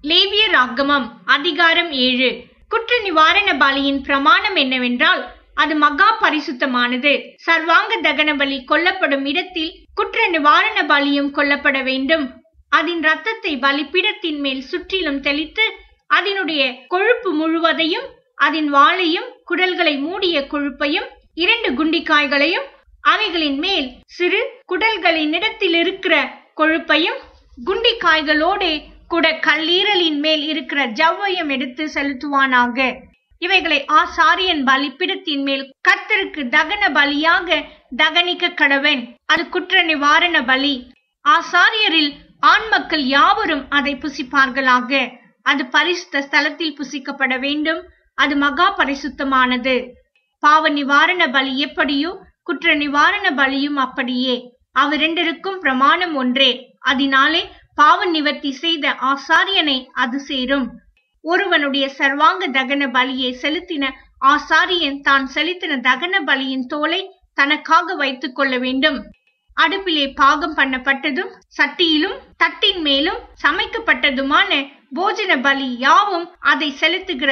லேவிய ராகமம் அதிகாரம் ஏழு குற்ற நிவாரண பலியின் பிரமாணம் என்னவென்றால் அது மகா பரிசுத்தமானது சர்வாங்க தகன பலி கொல்லப்படும் இடத்தில் குற்ற நிவாரண பலியும் கொல்லப்பட வேண்டும் அதன் ரத்தத்தை பலிபீடத்தின் மேல் சுற்றிலும் தெளித்து அதனுடைய கொழுப்பு முழுவதையும் அதன் வாளையும் குடல்களை மூடிய கொழுப்பையும் இரண்டு குண்டிக்காய்களையும் அவைகளின் மேல் சிறு குடல்களின் இடத்தில் இருக்கிற கொழுப்பையும் குண்டிக்காய்களோடு கூட கல்லீரலின் மேல் இருக்கிற ஜவ்வையும் எடுத்து செலுத்துவானாக இவைகளை ஆசாரியன் பலிப்பிடத்தின் மேல் கர்த்தருக்கு தகன பலியாக தகனிக்க கடவன் அது குற்ற நிவாரண பலி ஆசாரியரில் ஆண் மக்கள் யாவரும் அதை புசிப்பார்களாக அது பரிசுத்த ஸ்தலத்தில் புசிக்கப்பட வேண்டும் அது மகா பரிசுத்தமானது பாவ நிவாரண பலி எப்படியோ குற்ற நிவாரண பலியும் அப்படியே அவ்விரண்டிற்கும் பிரமாணம் ஒன்றே அதனாலே பாவ நிவர்த்தி செய்த ஆசாரியனை அது சேரும் ஒருவனுடைய சர்வாங்க தகன பலியை செலுத்தின ஆசாரியன் தான் செலுத்தின தகன பலியின் தோலை தனக்காக வைத்துக் கொள்ள வேண்டும் அடுப்பிலே பாகம் பண்ணப்பட்டதும் சட்டியிலும் தட்டின் மேலும் சமைக்கப்பட்டதுமான போஜன பலி யாவும் அதை செலுத்துகிற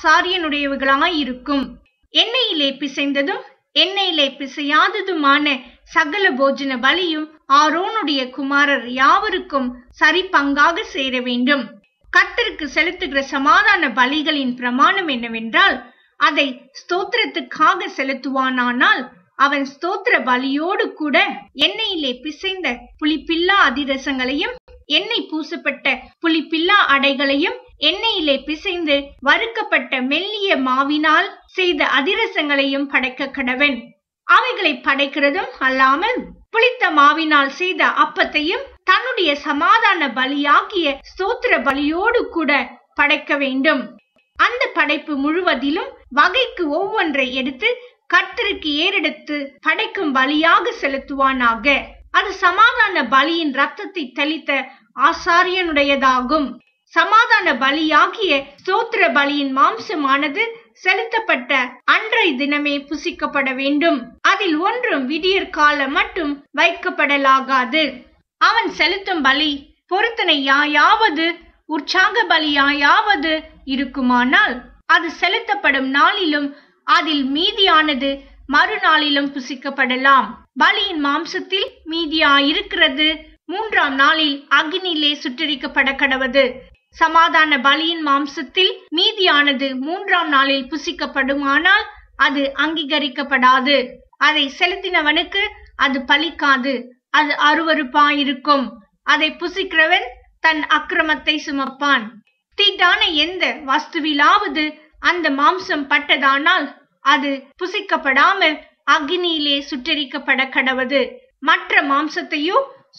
ஆசாரியனுடையவர்களாயிருக்கும் எண்ணெயிலே பிசைந்ததும் எண்ணெயிலே பிசையாததுமான சகல போஜன பலியும் ஆரோனுடைய குமாரர் யாவருக்கும் சரி பங்காக சேர வேண்டும் கர்த்தருக்கு செலுத்துகிற சமாதான பலிகளின் பிரமாணம் என்னவென்றால் அதை ஸ்தோத்திரத்துக்காக செலுத்துவானானால் அவன் ஸ்தோத்திர பலியோடு கூட எண்ணெயிலே பிசைந்த புளிப்பில்லா அதிரசங்களையும் எண்ணெய் பூசப்பட்ட புளிப்பில்லா அடைகளையும் எண்ணெயிலே பிசைந்து வறுக்கப்பட்ட மெல்லிய மாவினால் செய்த அதிரசங்களையும் படைக்க கடவன் அவைகளை படைக்கிறதும் அல்லாமல் புளித்த மாவினால் செய்த அப்பத்தையும் தன்னுடைய சமாதான பலியாகிய ஸ்தோத்திர பலியோடு கூட படைக்க வேண்டும் அந்த படைப்பு முழுவதிலும் வகைக்கு ஒவ்வொன்றை எடுத்து கர்த்தருக்கு ஏறெடுத்து படைக்கும் பலியாக செலுத்துவானாக அது சமாதான பலியின் ரத்தத்தை தெளித்த ஆசாரியனுடையதாகும் சமாதான பலியாகிய ஸ்தோத்திர பலியின் மாம்சமானது செலுத்தப்பட்ட அன்றை தினமே புசிக்கப்பட வேண்டும் அதில் ஒன்றும் விடியற் காலம் மட்டும் வைக்கப்படலாகாது அவன் செலுத்தும் பலி பொருத்தனையாயாவது உற்சாக பலியாயாவது இருக்குமானால் அது செலுத்தப்படும் நாளிலும் அதில் மீதியானது மறுநாளிலும் புசிக்கப்படலாம் பலியின் மாம்சத்தில் மீதியாயிருக்கிறது மூன்றாம் நாளில் அக்னியிலே சுட்டரிக்கப்பட கடவது சமாதான பலியின் மாம்சத்தில் மீதியானது மூன்றாம் நாளில் புசிக்கப்படுமானால் அது அங்கீகரிக்கப்படாது அதை செலுத்தினவனுக்கு அது பலிக்காது அது அருவருப்பாயிருக்கும் அதை புசிக்கிறவன் தன் அக்கிரமத்தை சுமப்பான் தீட்டான எந்த வஸ்துவிலாவது அந்த மாம்சம் பட்டதானால் அது புசிக்கப்படாமல் அக்னியிலே சுட்டரிக்கப்பட கடவது மற்ற மாம்சத்தையோ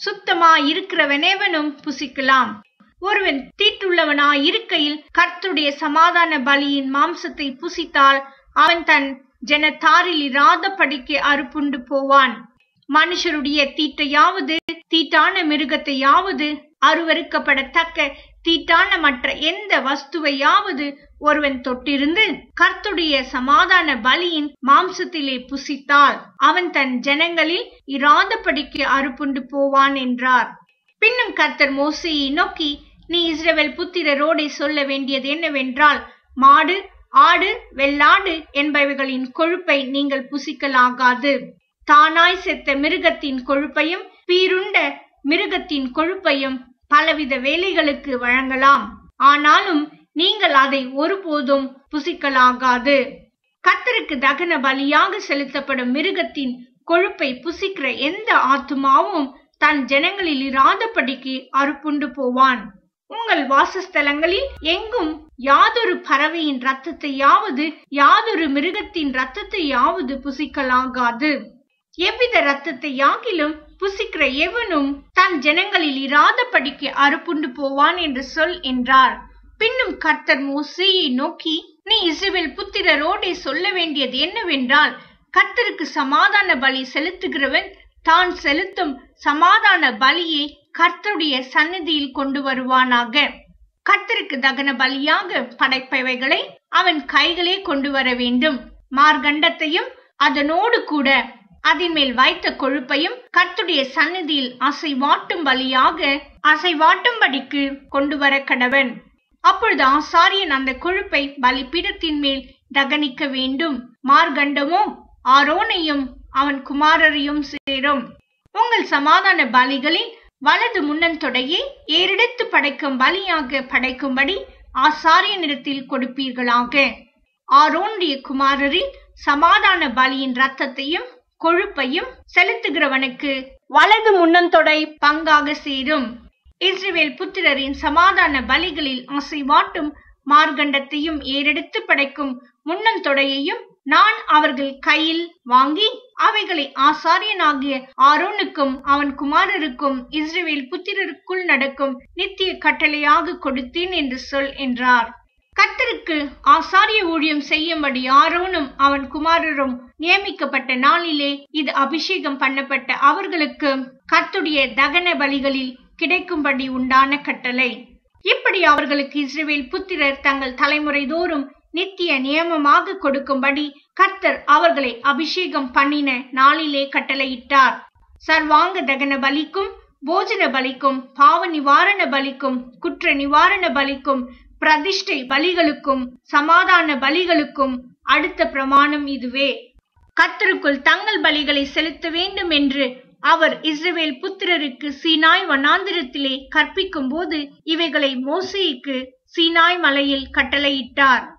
சுத்தமாயிருக்கிறவனேவனும் புசிக்கலாம் ஒருவன் தீட்டுள்ளவனாயிருக்கையில் கர்த்துடைய சமாதான பலியின் மாம்சத்தை புசித்தால் அவன் தன் ஜனத்தாரில் இராத படிக்க அறுப்புண்டு போவான் மனுஷருடைய தீட்டையாவது தீட்டான மிருகத்தையாவது அருவருக்கப்படத்தக்க தீட்டான மற்ற எந்த வஸ்துவையாவது ஒருவன் தொட்டிருந்து கர்த்துடைய சமாதான பலியின் மாம்சத்திலே புசித்தால் அவன் தன் ஜனங்களில் இராதபடிக்கு அறுப்புண்டு போவான் என்றார் பின்னும் கர்த்தர் மோசையை நோக்கி நீ இஸ்ரவேல் புத்திரரோடே சொல்ல வேண்டியது என்னவென்றால் மாடு ஆடு வெள்ளாடு என்பவைகளின் கொழுப்பை நீங்கள் புசிக்கலாகாது தானாய் செத்த மிருகத்தின் கொழுப்பையும் பீருண்ட மிருகத்தின் கொழுப்பையும் பலவித வேலைகளுக்கு வழங்கலாம் ஆனாலும் நீங்கள் அதை ஒருபோதும் புசிக்கலாகாது கத்தருக்கு தகன பலியாக செலுத்தப்படும் மிருகத்தின் கொழுப்பை புசிக்கிற எந்த ஆத்துமாவும் தன் ஜனங்களில் இராதபடிக்கு அறுப்புண்டு போவான் உங்கள் வாசஸ்தலங்களில் எங்கும் யாதொரு பறவையின் ரத்தத்தையாவது யாதொரு மிருகத்தின் ரத்தத்தையாவது புசிக்கலாகாது எவ்வித ரத்தத்தை யாகிலும் புசிக்கிற எவனும் தன் ஜனங்களில் இராதபடிக்கு அறுப்புண்டு போவான் என்று சொல் என்றார் பின்னும் கர்த்தர் மோசேயை நோக்கி நீ இஸ்ரவேல் புத்திரரோடே சொல்ல வேண்டியது என்னவென்றால் கர்த்தருக்கு சமாதான பலி செலுத்துகிறவன் தான் செலுத்தும் சமாதான பலியை கர்த்தருடைய சந்நிதியில் கொண்டு வருவானாக கர்த்தருக்கு தகன பலியாக படைப்பவைகளை அவன் கைகளே கொண்டு வர வேண்டும் மார்கண்டத்தையும் அதனோடு கூட அதன் மேல் வைத்த கொழுப்பையும் கர்த்துடைய சந்நிதியில் அசைவாட்டும் பலியாக அசைவாட்டும்படிக்கு கொண்டு வர கடவன் அப்பொழுது ஆசாரியன் அந்த கொழுப்பை பலிபீடத்தின் மேல் தகனிக்க வேண்டும் மார்கண்டமோ ஆரோனையும் அவன் குமாரரையும் சேரும் உங்கள் சமாதான பலிகளில் வலது முன்னந்தொடையை ஏறெடுத்து படைக்கும் பலியாக படைக்கும்படி ஆசாரியனிடத்தில் கொடுப்பீர்களாக ஆரோனுடைய குமாரரில் சமாதான பலியின் ரத்தத்தையும் கொழுப்பையும் செலுத்துகிறவனுக்கு வலது முன்னந்தொடை பங்காக சேரும் இஸ்ரவேல் புத்திரரின் சமாதான பலிகளில் அசைவாட்டும் மார்கண்டத்தையும் ஏறெடுத்து படைக்கும் முன்னந்தொடையையும் நான் அவர்கள் கையில் வாங்கி அவைகளை ஆசாரியனாகிய ஆரோனுக்கும் அவன் குமாரருக்கும் இஸ்ரவேல் புத்திரருக்குள் நடக்கும் நித்திய கட்டளையாக கொடுத்தேன் என்று சொல் என்றார் கர்த்தருக்கு ஆசாரிய ஊழியம் செய்யும்படி ஆரோனும் அவன் குமாரரும் நியமிக்கப்பட்ட நாளிலே இது அபிஷேகம் பண்ணப்பட்ட அவர்களுக்கு கர்த்துடைய தகன பலிகளில் கிடைக்கும்படி உண்டான கட்டளை இப்படி அவர்களுக்கு இஸ்ரவேல் புத்திரர் தங்கள் தலைமுறை தோறும் நித்திய நியமமாக கொடுக்கும்படி கர்த்தர் அவர்களை அபிஷேகம் பண்ணின நாளிலே கட்டளையிட்டார் சர்வாங்க தகன பலிக்கும் போஜன பலிக்கும் பாவ நிவாரண பலிக்கும் குற்ற நிவாரண பலிக்கும் பிரதிஷ்டை பலிகளுக்கும் சமாதான பலிகளுக்கும் அடுத்த பிரமாணம் இதுவே கர்த்தருக்குள் தங்கள் பலிகளை செலுத்த வேண்டும் என்று அவர் இஸ்ரவேல் புத்திரருக்கு சீனாய் வனாந்திரத்திலே கற்பிக்கும் போது இவைகளை மோசேக்கு சீனாய் மலையில் கட்டளையிட்டார்